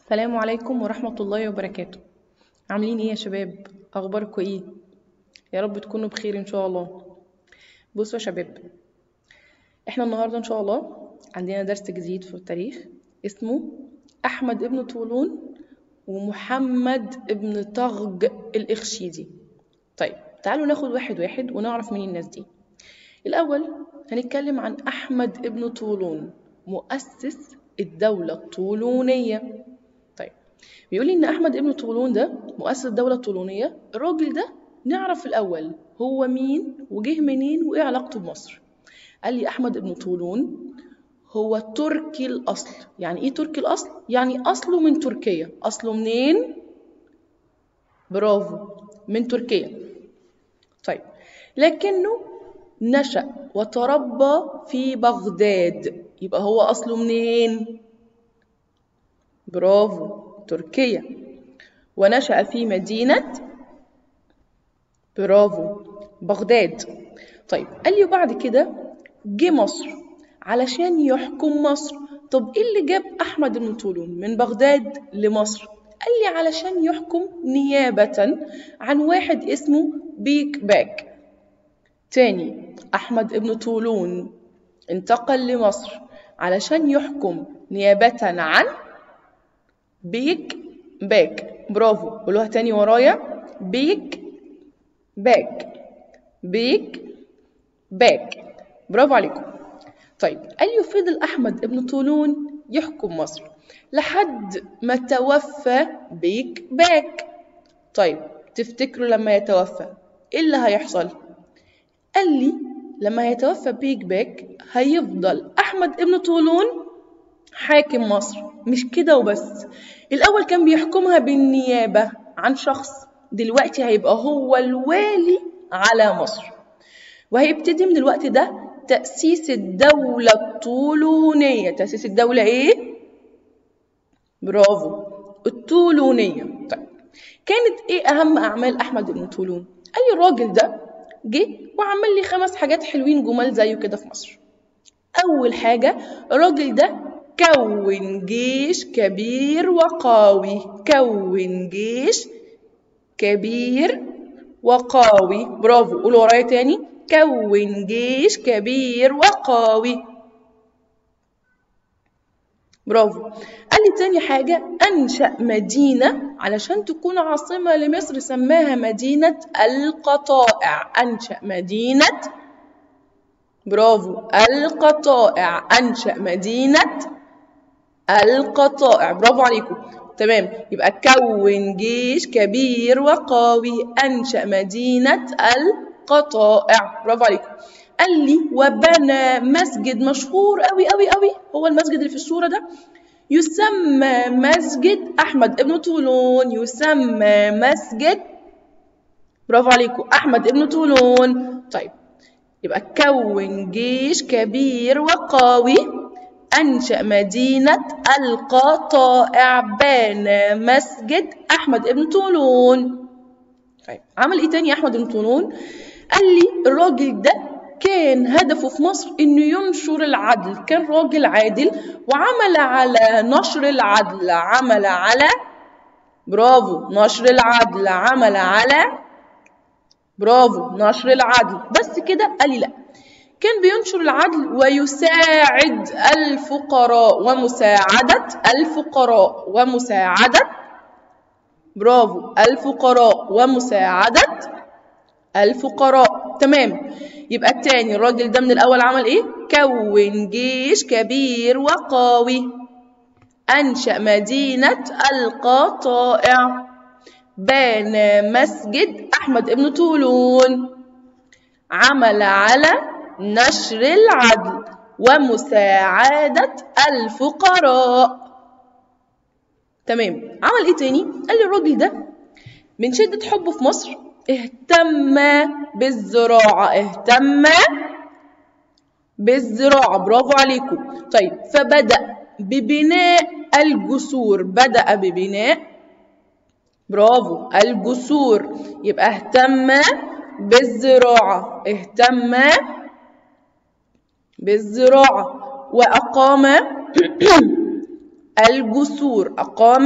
السلام عليكم ورحمة الله وبركاته عاملين ايه يا شباب اخباركم ايه يا رب تكونوا بخير ان شاء الله بصوا يا شباب احنا النهاردة ان شاء الله عندنا درس جديد في التاريخ اسمه احمد ابن طولون ومحمد ابن طغج الاخشيدي طيب تعالوا ناخد واحد واحد ونعرف مين الناس دي الاول هنتكلم عن احمد ابن طولون مؤسس الدولة الطولونية طيب بيقول لي ان احمد ابن طولون ده مؤسس الدولة الطولونية الراجل ده نعرف الاول هو مين وجه منين وايه علاقته بمصر قال لي احمد ابن طولون هو تركي الاصل يعني ايه تركي الاصل يعني اصله من تركيا اصله منين برافو من تركيا طيب لكنه نشأ وتربى في بغداد يبقى هو أصله منين؟ برافو تركيا ونشأ في مدينة برافو بغداد طيب قال لي وبعد كده جه مصر علشان يحكم مصر طب ايه اللي جاب احمد بن طولون من بغداد لمصر قال لي علشان يحكم نيابة عن واحد اسمه بيك باك تاني أحمد ابن طولون انتقل لمصر علشان يحكم نيابة عن بيك باك برافو قولوها تاني ورايا بيك باك بيك باك برافو عليكم طيب قال يفضل أحمد ابن طولون يحكم مصر لحد ما توفى بيك باك طيب تفتكروا لما يتوفى ايه اللي هيحصل قال لي لما يتوفى بيك باك هيفضل احمد ابن طولون حاكم مصر مش كده وبس الاول كان بيحكمها بالنيابه عن شخص دلوقتي هيبقى هو الوالي على مصر وهيبتدي من الوقت ده تأسيس الدولة الطولونية تأسيس الدولة ايه؟ برافو الطولونية طيب كانت ايه اهم اعمال احمد بن طولون؟ قال لي الراجل ده جه وعمل لي خمس حاجات حلوين جمال زيه كده في مصر اول حاجة الراجل ده كون جيش كبير وقوي كون جيش كبير وقوي برافو قولوا ورايا تاني كون جيش كبير وقوي برافو قال لي تاني حاجة أنشأ مدينة علشان تكون عاصمة لمصر سماها مدينة القطائع أنشأ مدينة برافو القطائع أنشأ مدينة القطائع برافو عليكم تمام يبقى كون جيش كبير وقوي أنشأ مدينة القطائع برافو عليكم قال لي وبنى مسجد مشهور قوي قوي قوي هو المسجد اللي في الصورة ده يسمى مسجد أحمد ابن طولون يسمى مسجد برافو عليكم أحمد ابن طولون طيب يبقى كون جيش كبير وقوي أنشأ مدينة القطائع بنى مسجد أحمد ابن طولون طيب عمل إيه تاني أحمد ابن طولون؟ قال لي الراجل ده كان هدفه في مصر انه ينشر العدل كان راجل عادل وعمل على نشر العدل عمل على برافو نشر العدل عمل على برافو نشر العدل بس كده قال لي لا كان بينشر العدل ويساعد الفقراء ومساعدة الفقراء ومساعدة برافو الفقراء ومساعدة الفقراء تمام يبقى التاني الراجل ده من الأول عمل إيه؟ كون جيش كبير وقوي أنشأ مدينة القطائع بنى مسجد أحمد ابن طولون عمل على نشر العدل ومساعدة الفقراء تمام عمل إيه تاني؟ قال لي الراجل ده من شدة حبه في مصر اهتم بالزراعة اهتم بالزراعة برافو عليكم طيب فبدأ ببناء الجسور بدأ ببناء برافو الجسور يبقى اهتم بالزراعة اهتم بالزراعة وأقام الجسور أقام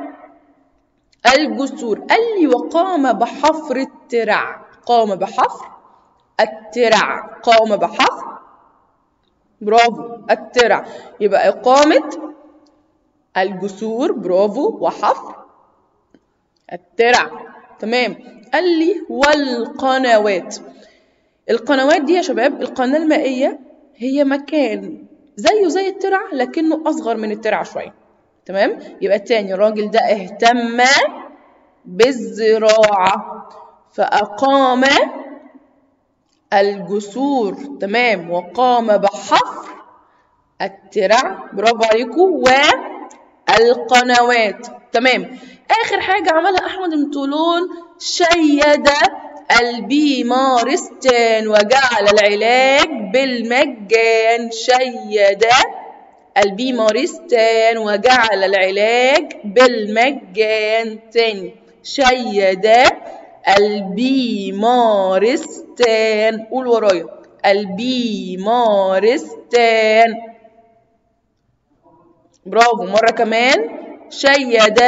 الجسور قال لي وقام بحفر الترع قام بحفر الترع قام بحفر برافو الترع يبقى إقامة الجسور برافو وحفر الترع تمام قال لي والقنوات القنوات دي يا شباب القناة المائية هي مكان زيه زي الترع لكنه أصغر من الترع شوية تمام يبقى التاني الراجل ده اهتم بالزراعة فأقام الجسور تمام وقام بحفر الترع برافو عليكم والقنوات تمام آخر حاجة عملها أحمد بن طولون شيد البيمارستان وجعل العلاج بالمجان شيد البيمارستان وجعل العلاج بالمجان تاني شيد البيمارستان قول ورايا البيمارستان برافو مرة كمان شيد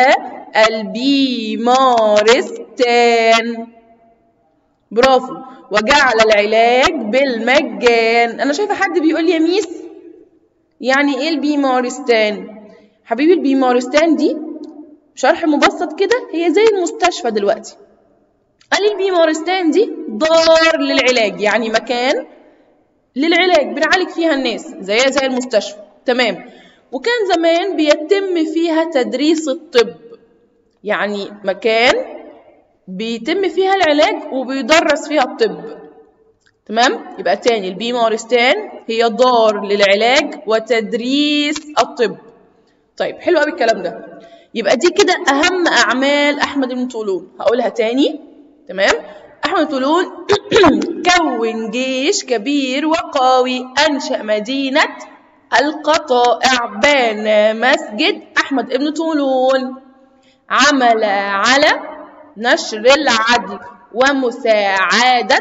البيمارستان برافو وجعل العلاج بالمجان انا شايفه حد بيقول لي يا ميس يعني ايه البيمارستان حبيبي البيمارستان دي شرح مبسط كده هي زي المستشفى دلوقتي قال لي البيمارستان دي دار للعلاج يعني مكان للعلاج بنعالج فيها الناس زيها زي المستشفى تمام وكان زمان بيتم فيها تدريس الطب يعني مكان بيتم فيها العلاج وبيدرس فيها الطب تمام يبقى تاني البيمارستان هي دار للعلاج وتدريس الطب طيب حلو قوي الكلام ده يبقى دي كده اهم اعمال احمد بن طولون هقولها تاني تمام احمد بن طولون كون جيش كبير وقوي انشا مدينه القطائع بنى مسجد احمد بن طولون عمل على نشر العدل ومساعدة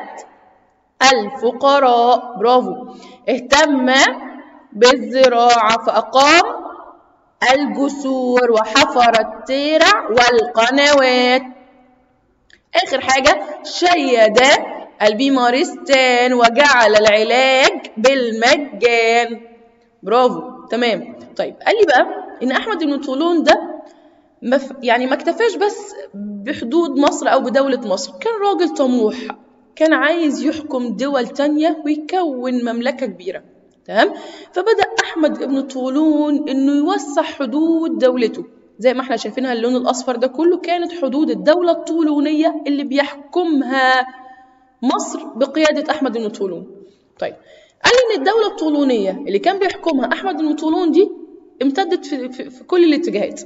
الفقراء برافو اهتم بالزراعة فأقام الجسور وحفر الترع والقنوات آخر حاجة شيد البيمارستان وجعل العلاج بالمجان برافو تمام طيب قال لي بقى إن أحمد بن طولون ده مف... يعني ما اكتفاش بس بحدود مصر أو بدولة مصر كان راجل طموح كان عايز يحكم دول تانية ويكون مملكة كبيرة تمام فبدأ أحمد ابن طولون إنه يوسع حدود دولته زي ما احنا شايفينها اللون الأصفر ده كله كانت حدود الدولة الطولونية اللي بيحكمها مصر بقيادة أحمد بن طولون طيب قال لي إن الدولة الطولونية اللي كان بيحكمها أحمد بن طولون دي امتدت في, في, في كل الاتجاهات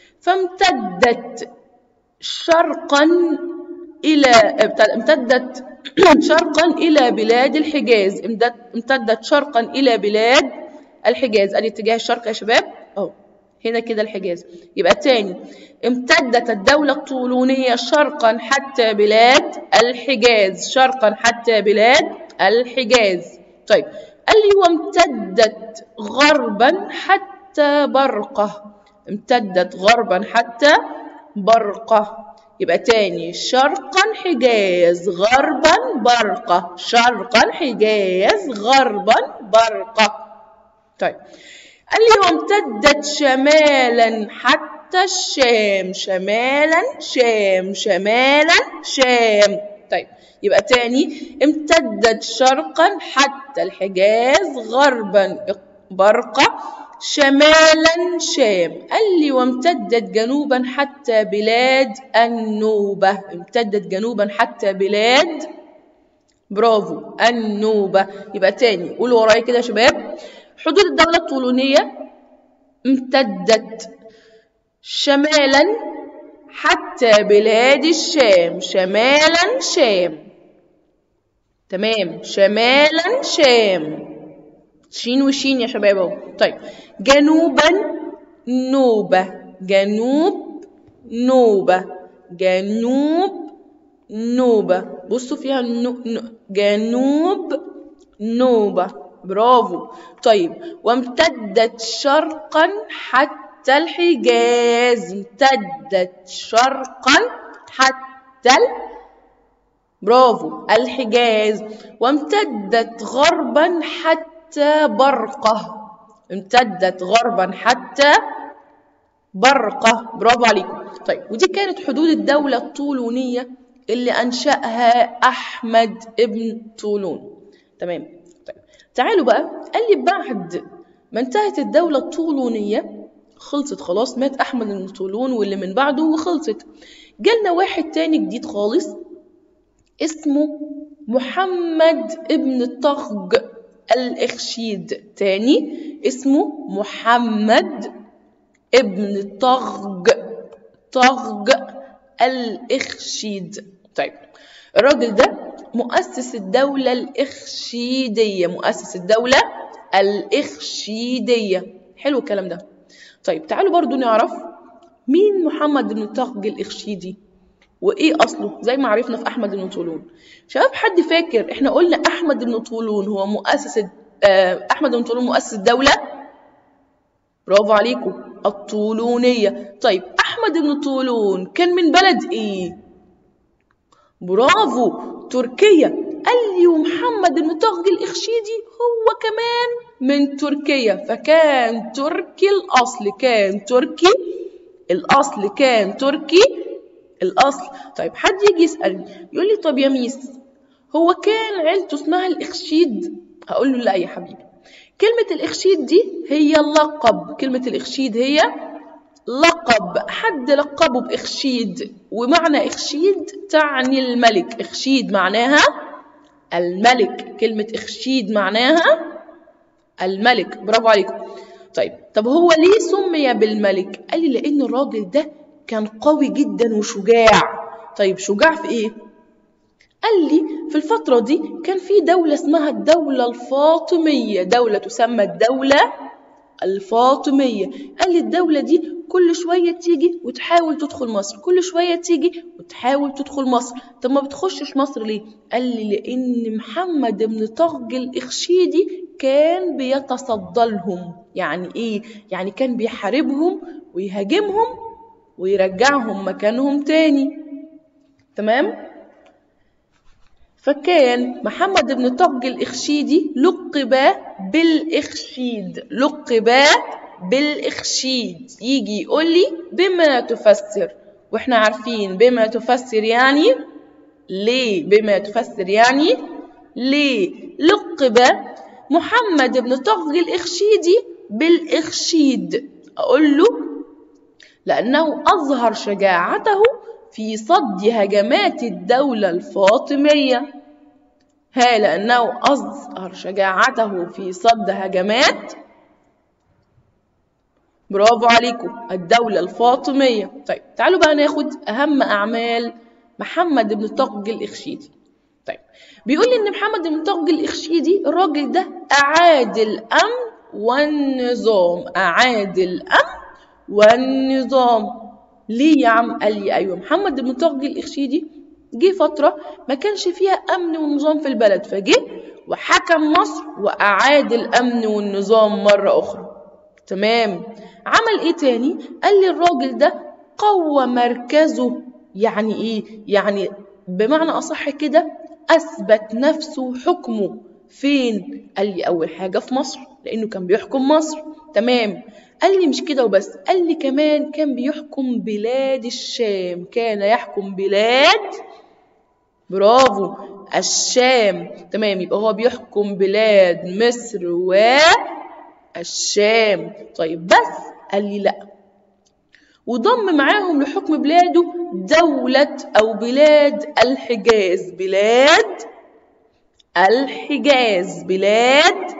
فامتدت شرقا إلى امتدت شرقا إلى بلاد الحجاز امتدت شرقا إلى بلاد الحجاز ادي اتجاه الشرق يا شباب اهو هنا كده الحجاز يبقى تاني امتدت الدولة الطولونية شرقا حتى بلاد الحجاز شرقا حتى بلاد الحجاز طيب قال لي وامتدت غربا حتى برقة امتدت غربا حتى برقة يبقى تاني شرقا حجاز غربا برقة شرقا حجاز غربا برقة طيب قال لي وامتدت شمالا حتى الشام شمالا شام شمالا شام طيب يبقى تاني امتدت شرقا حتى الحجاز غربا برقة شمالا شام قال لي وامتدت جنوبا حتى بلاد النوبة امتدت جنوبا حتى بلاد برافو النوبة يبقى تاني قولوا ورايا كده يا شباب حدود الدولة الطولونية امتدت شمالا حتى بلاد الشام شمالا شام تمام شمالا شام شين وشين يا شباب اهو طيب جنوبا نوبة جنوب نوبة جنوب نوبة بصوا فيها نو... نو... جنوب نوبة برافو طيب وامتدت شرقا حتى حتى الحجاز امتدت شرقا حتى ال... برافو الحجاز وامتدت غربا حتى برقة امتدت غربا حتى برقة برافو عليكم طيب ودي كانت حدود الدولة الطولونية اللي أنشأها أحمد ابن طولون تمام طيب تعالوا بقى قال لي بعد ما انتهت الدولة الطولونية خلصت خلاص مات أحمد بن طولون واللي من بعده وخلصت جالنا واحد تاني جديد خالص اسمه محمد ابن طغج الإخشيد تاني اسمه محمد ابن طغج طغج الإخشيد طيب الراجل ده مؤسس الدولة الإخشيدية مؤسس الدولة الإخشيدية حلو الكلام ده طيب تعالوا برضو نعرف مين محمد بن طغج الإخشيدي وايه اصله زي ما عرفنا في احمد بن طولون شباب حد فاكر احنا قلنا احمد بن طولون هو مؤسس احمد بن طولون مؤسس الدوله برافو عليكم الطولونيه طيب احمد بن طولون كان من بلد ايه برافو تركيا قال لي ومحمد بن طغج الاخشيدي هو كمان من تركيا فكان تركي الاصل كان تركي الاصل كان تركي الاصل طيب حد يجي يسالني يقول لي طب يا ميس هو كان عيلته اسمها الاخشيد هقول له لا يا حبيبي كلمة الإخشيد دي هي اللقب كلمة الإخشيد هي لقب حد لقبه بإخشيد ومعنى إخشيد تعني الملك إخشيد معناها الملك كلمة إخشيد معناها الملك برافو عليكم طيب طب هو ليه سمي بالملك قال لي لأن الراجل ده كان قوي جدا وشجاع طيب شجاع في ايه قال لي في الفترة دي كان في دولة اسمها الدولة الفاطمية دولة تسمى الدولة الفاطمية قال لي الدولة دي كل شوية تيجي وتحاول تدخل مصر كل شوية تيجي وتحاول تدخل مصر طب ما بتخشش مصر ليه قال لي لأن محمد بن طغج الإخشيدي كان بيتصدى لهم يعني إيه يعني كان بيحاربهم ويهاجمهم ويرجعهم مكانهم تاني تمام فكان محمد بن طغج الإخشيدي لقب بالإخشيد لقب بالإخشيد يجي يقول لي بما تفسر واحنا عارفين بما تفسر يعني ليه بما تفسر يعني ليه لقب محمد بن طغج الإخشيدي بالإخشيد أقول له لأنه أظهر شجاعته في صد هجمات الدولة الفاطمية ها لأنه أظهر شجاعته في صد هجمات برافو عليكم الدولة الفاطمية طيب تعالوا بقى ناخد أهم أعمال محمد بن طغج الإخشيدي طيب بيقول لي إن محمد بن طغج الإخشيدي الراجل ده أعاد الأمن والنظام أعاد الأمن والنظام ليه يا عم قال لي ايوه محمد بن طغج الإخشيدي جه فترة ما كانش فيها أمن ونظام في البلد فجه وحكم مصر وأعاد الأمن والنظام مرة أخرى تمام عمل إيه تاني؟ قال لي الراجل ده قوى مركزه يعني إيه؟ يعني بمعنى أصح كده أثبت نفسه وحكمه فين؟ قال لي أول حاجة في مصر لأنه كان بيحكم مصر تمام قال لي مش كده وبس قال لي كمان كان بيحكم بلاد الشام كان يحكم بلاد برافو الشام تمام يبقى هو بيحكم بلاد مصر والشام طيب بس قال لي لا وضم معاهم لحكم بلاده دولة أو بلاد الحجاز بلاد الحجاز بلاد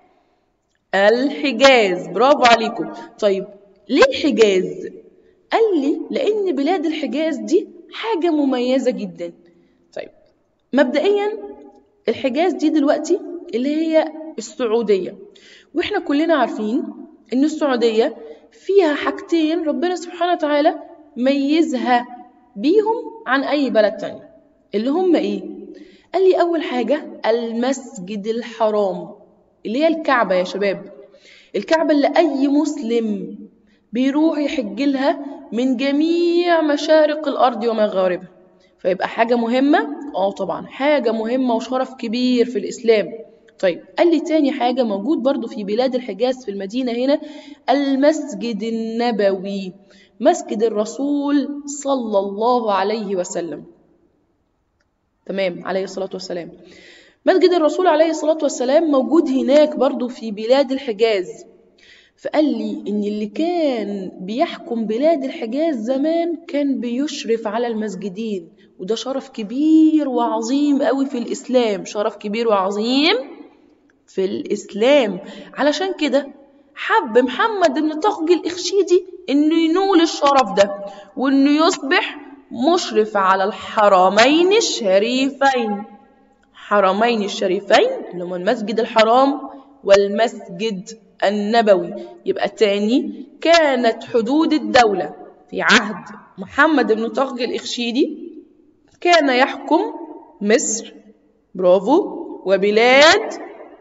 الحجاز برافو عليكم طيب ليه الحجاز قال لي لان بلاد الحجاز دي حاجه مميزه جدا طيب مبدئيا الحجاز دي دلوقتي اللي هي السعوديه واحنا كلنا عارفين ان السعوديه فيها حاجتين ربنا سبحانه وتعالى ميزها بيهم عن اي بلد تاني اللي هم ايه قال لي اول حاجه المسجد الحرام اللي هي الكعبة يا شباب الكعبة اللي أي مسلم بيروح يحج لها من جميع مشارق الأرض ومغاربها فيبقى حاجة مهمة اه طبعا حاجة مهمة وشرف كبير في الإسلام طيب قال لي تاني حاجة موجود برضو في بلاد الحجاز في المدينة هنا المسجد النبوي مسجد الرسول صلى الله عليه وسلم تمام عليه الصلاة والسلام مسجد الرسول عليه الصلاة والسلام موجود هناك برضو في بلاد الحجاز فقال لي إن اللي كان بيحكم بلاد الحجاز زمان كان بيشرف على المسجدين وده شرف كبير وعظيم قوي في الإسلام شرف كبير وعظيم في الإسلام علشان كده حب محمد بن طغج الإخشيدي إنه ينول الشرف ده وإنه يصبح مشرف على الحرمين الشريفين حرمين الشريفين اللي هما المسجد الحرام والمسجد النبوي يبقى تاني كانت حدود الدولة في عهد محمد بن طغج الإخشيدي كان يحكم مصر برافو وبلاد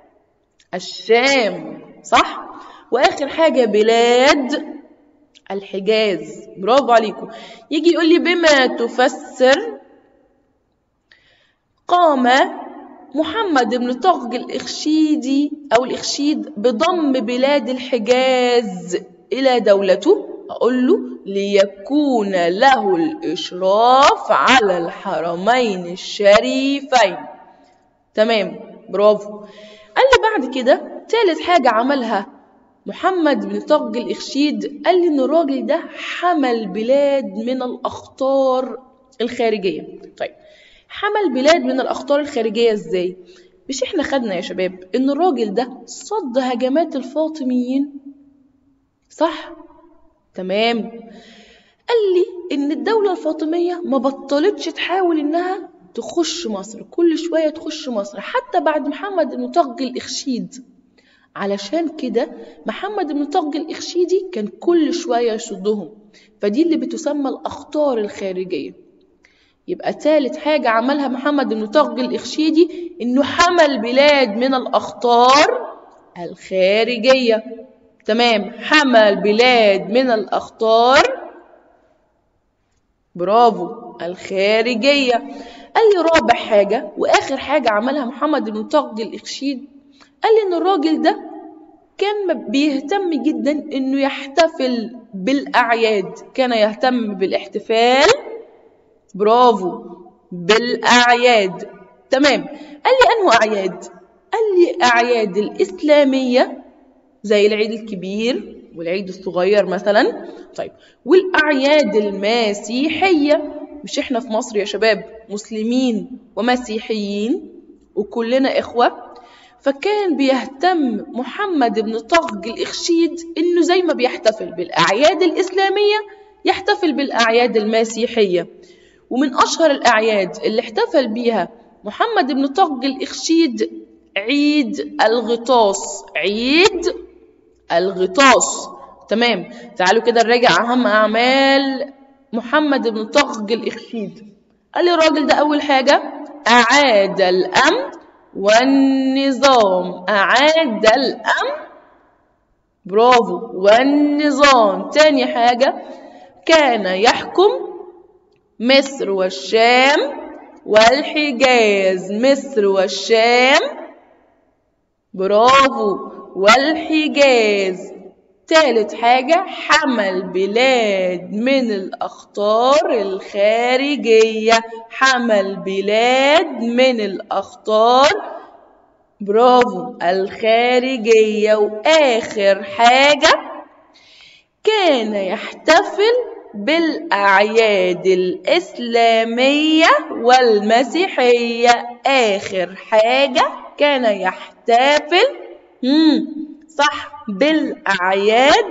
الشام صح واخر حاجه بلاد الحجاز برافو عليكم يجي يقول لي بما تفسر قام محمد بن طغج الإخشيدي أو الإخشيد بضم بلاد الحجاز إلى دولته أقول له ليكون له الإشراف على الحرمين الشريفين تمام برافو قال لي بعد كده ثالث حاجة عملها محمد بن طغج الإخشيد قال لي إن الراجل ده حمل بلاد من الأخطار الخارجية طيب حمل بلاد من الأخطار الخارجية إزاي؟ مش إحنا خدنا يا شباب إن الراجل ده صد هجمات الفاطميين صح؟ تمام قال لي إن الدولة الفاطمية ما بطلتش تحاول إنها تخش مصر كل شوية تخش مصر حتى بعد محمد بن طغج الإخشيد علشان كده محمد بن طغج الإخشيدي كان كل شوية يصدهم فدي اللي بتسمى الأخطار الخارجية يبقى ثالث حاجة عملها محمد بن طغج الإخشيدي إنه حمل بلاد من الأخطار الخارجية تمام حمل بلاد من الأخطار برافو الخارجية قال لي رابع حاجة وآخر حاجة عملها محمد بن طغج الإخشيد قال لي إن الراجل ده كان بيهتم جدا إنه يحتفل بالأعياد كان يهتم بالاحتفال برافو بالأعياد تمام قال لي أنه أعياد قال لي أعياد الإسلامية زي العيد الكبير والعيد الصغير مثلا طيب والأعياد المسيحية مش احنا في مصر يا شباب مسلمين ومسيحيين وكلنا إخوة فكان بيهتم محمد بن طغج الإخشيد إنه زي ما بيحتفل بالأعياد الإسلامية يحتفل بالأعياد المسيحية ومن أشهر الأعياد اللي احتفل بيها محمد بن طغج الإخشيد عيد الغطاس عيد الغطاس تمام تعالوا كده نراجع أهم أعمال محمد بن طغج الإخشيد قال لي الراجل ده أول حاجة أعاد الأمن والنظام أعاد الأمن برافو والنظام تاني حاجة كان يحكم مصر والشام والحجاز مصر والشام برافو والحجاز تالت حاجة حمل بلاد من الأخطار الخارجية حمل بلاد من الأخطار برافو الخارجية وآخر حاجة كان يحتفل بالأعياد الإسلامية والمسيحية آخر حاجة كان يحتفل مم. صح بالأعياد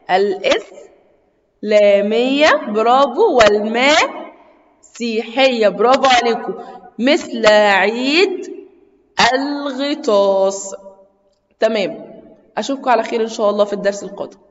الإسلامية برافو والمسيحية برافو عليكم مثل عيد الغطاس تمام أشوفكم على خير إن شاء الله في الدرس القادم